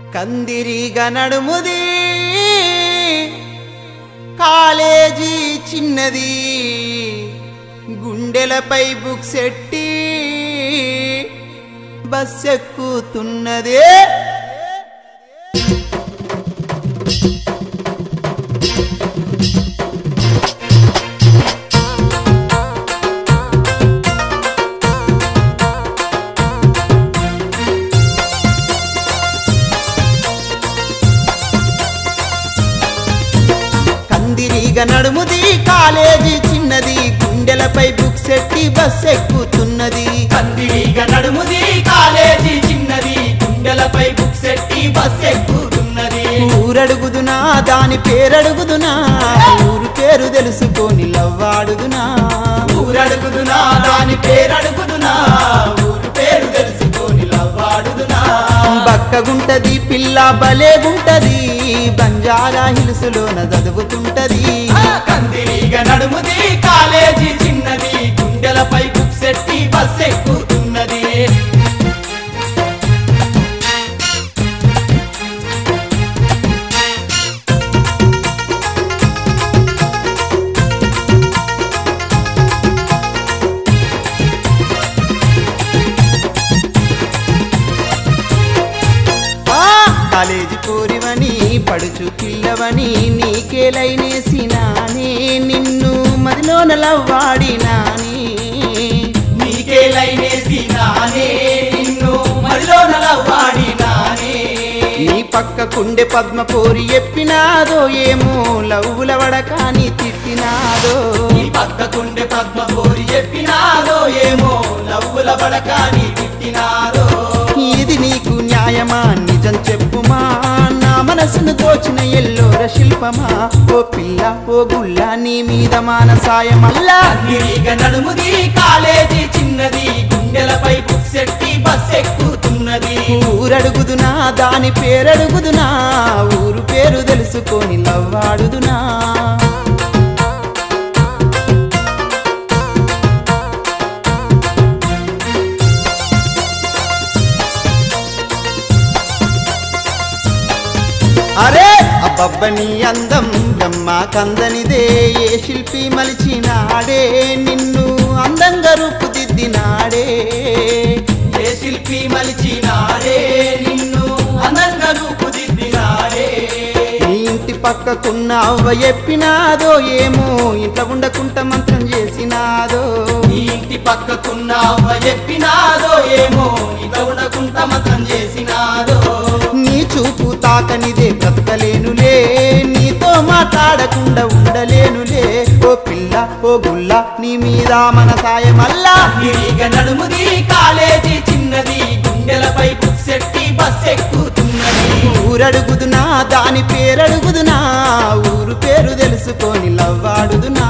కందిరిగా నడుముది కాలేజీ చిన్నది గుండెలపై బుక్స్ ఎట్టి బస్ ఎక్కుతున్నదే కందిరిగా నడుముది కాలేజీ చిన్నది గుండెలపై బుక్స్ ఎట్టి బస్ ఎక్కుతున్నది కందిరీగ నడుముది కాలేజీ చిన్నది గుండెలపై బుక్స్ ఎట్టి బస్ ఎక్కుతున్నది ఊరడుగుదునా దాని పేరడుగుదునా ఊరు పేరు తెలుసుకొని లవ్వాడుదునా ఊరడుగుదునా దాని పేరడుగుదునా ఊరు పేరు తెలుసుకొని లవ్వాడుదునా బక్కగుంటది పిల్ల భలేగుంటది బంజారా హిల్స్లోన చదువుతుంటది కందిరీగ నడుముది కాలేజీ చిన్నది గుండెలపై బుక్స్ ఎట్టి బస్ ఎక్కుతున్నది ఆ, కాలేజీ కోరివని పడుచు పిల్లవని నీకే లైనేసినానే నిన్ను మదిలోన లవ్వాడినానే నీకే లైనేసి నానే నిన్ను మరిలో నలవాడినానే నీ పక్క కుండె పద్మ కోరి ఎప్పినాదో ఏమో లవ్వుల వడకాని తిట్టినాదో నీ పక్కకుండే పద్మ కోరి చెప్పినాదో ఏమో నవ్వుల బడకాని తిట్టినాదో ఇది నీకు న్యాయమా నిజం చెప్పుమా నా మనసును దోచిన ఎల్లోర శిల్పమా ఓ పిల్ల ఓ గుల్ల నీ మీద మానసాయమల్లా కందిరీగ నడుముది కాలేజీ చిన్నది గుండెలపై బుక్స్ ఎట్టి బస్ ఎక్కుతున్నది ఊరడుగుదునా దాని పేరడుగుదునా ఊరు పేరు తెలుసుకొని లవ్వాడుదునా అరే అబ్బబ్బని అందం బ్రహ్మ కందనిదే ఏ శిల్పి మలిచినాడే నిన్ను అందంగా రూపుదిద్దినాడే ఏ శిల్పి మలిచినాడే నిన్ను అందంగా రూపుదిద్దినాడే నీ ఇంటి పక్కకున్న అవ్వ చెప్పినాదో ఏమో ఇంట్లో ఉండకుంట మంత్రం చేసినాదో నీ ఇంటి పక్కకున్న అవ్వ చెప్పినాదో ఏమో ఇక ఉండకుంట మతం చేసినాదో నీ చూపు తాకనిదే బ్రతకలేనులే నీతో మాట్లాడకుండా ఉండలేనులే ఓ పిల్ల ఓ గుల్ల నీ మీద మన సాయమల్లా కందిరీగ నడుముది కాలేజీ చిన్నది గుండెలపై బుక్స్ ఎట్టి బస్ ఎక్కుతున్నది ఊరడుగుదునా దాని పేరడుగుదునా ఊరు పేరు తెలుసుకొని లవ్వాడుదునా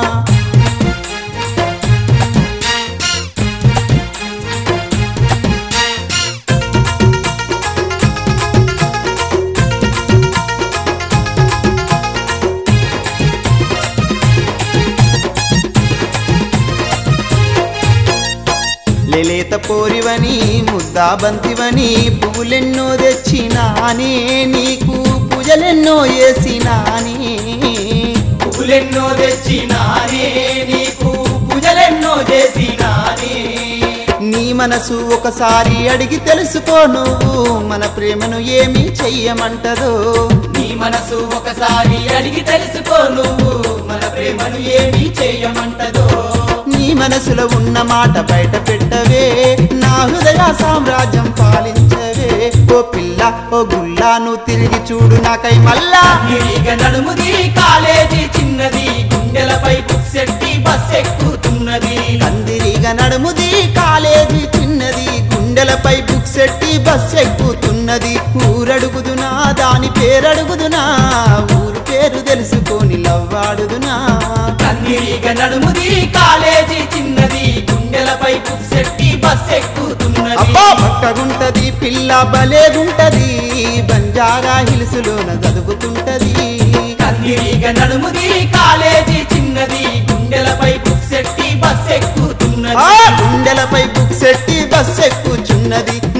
లేలేత పోరివని ముద్దా బంతివని పువ్వులెన్నో తెచ్చినానే నీకు పూజలెన్నో వేసినానే పువ్వులెన్నో తెచ్చినానే నీకు పూజలెన్నో చేసినానే నీ మనసు ఒకసారి అడిగి తెలుసుకో నువ్వు మన ప్రేమను ఏమి చెయ్యమంటదో నీ మనసు ఒకసారి అడిగి తెలుసుకో నువ్వు మన ప్రేమను ఏమి చెయ్యమంటదో నీ మనసులో ఉన్న మాట బయట పెట్టవే నా హృదయ సామ్రాజ్యం పాలించవే ఓ పిల్ల ఓ గుల్లా నువ్వు తిరిగి చూడు నాకై మళ్ళా తిరిగ నడుముది కాలేజీ చిన్నది గుండెలపై బుక్స్ ఎట్టి బస్ ఎక్కుతున్నది కందిరిగా నడుముది కాలేజీ చిన్నది గుండెలపై బుక్స్ ఎట్టి బస్ ఎక్కుతున్నది ఊరడుగుదునా దాని పేరడుగుదునా ఊరు పేరు తెలుసుకొని లవ్వాడుదునా కందిరీగ నడుముది కాలేజీ చిన్నది గుండెలపై బుక్స్ ఎట్టి బస్ ఎక్కుతున్నది అబ్బా పక్కగుంటది పిల్ల భలేగుంటది బంజారా హిల్స్ లోన చదువుతుంటది కందిరీగ నడుముది కాలేజీ చిన్నది గుండెలపై బుక్స్ ఎట్టి బస్ ఎక్కుతున్నది ఆ గుండెలపై బుక్స్ ఎట్టి బస్ ఎక్కుచున్నది